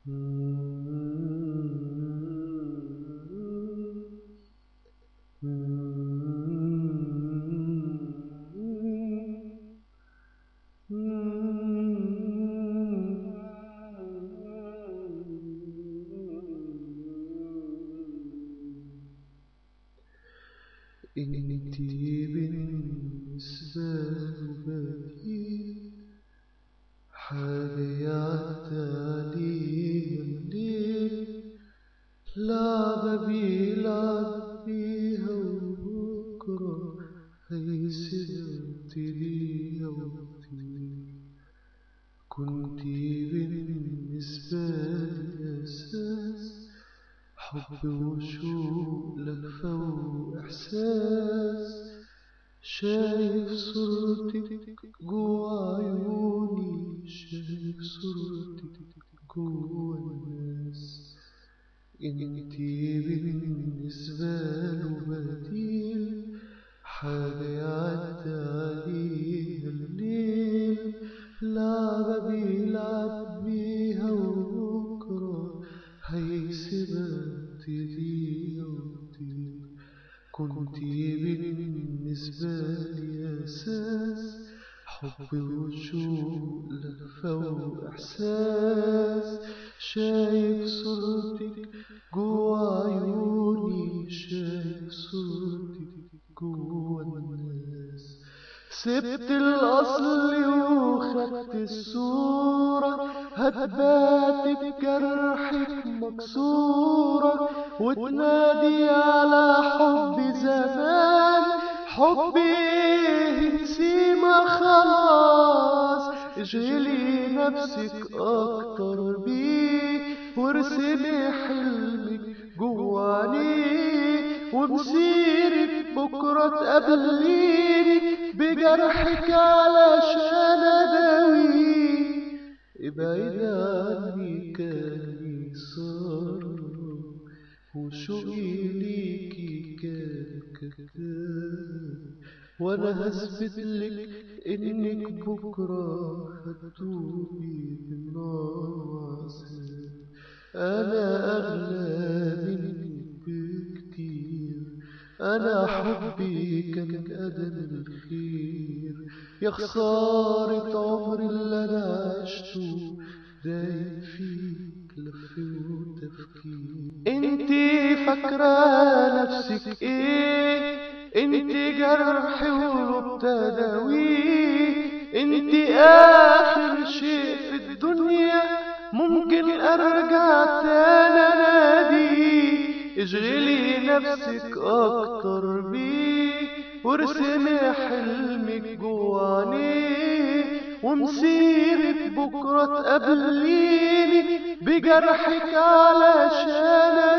انتي بالنسبة لي حاجة يعدى الليل لعبة بيلعب بيها وبكرة هيسيبت ليها وقتي كنتي بالنسبة لي أساس حب وشوق لهفة وإحساس شايف صورتك جوا عيوني شايف صورتك جوا الناس انتي بالنسبة له بديل حاجة يعدى عليها الليل لعبة بيلعب بيها وبكرة هيسيبها تضيع وتضيع كنتي بالنسبة لي أساس حب وشوق لهفة وإحساس شايف صورتك جوا عيوني شايف صورتك جوا الناس سبت الأصل وخدت الصورة هتبات بجرحك مكسورة وتنادي على حب زمان حب ايه نسيمة خلاص اشغلي نفسك اكتر بيه وارسمي حلمك جوا عينيه ومسيرك بكرة تقابليني بجرحك علشان اداويه ابعد عني كان صار وشوقي ليكي كان كذاب وانا هثبت لك انك بكره هتدوبي بالنار وعذاب انا اغلى منك بكتير انا حبي كان ادم الخير يا خسارة عمري اللي انا عشته دايب فيك لف وتفكير انتي فاكرة نفسك ايه انتي جرحي ولو تداويه انتي اخر شيء في الدنيا ممكن ارجع تاني اناديه اشغلي نفسك اكتر بيه وارسمي حلمك جوا عينيه ومسيرك بكرة تقابليني بجرحك علشان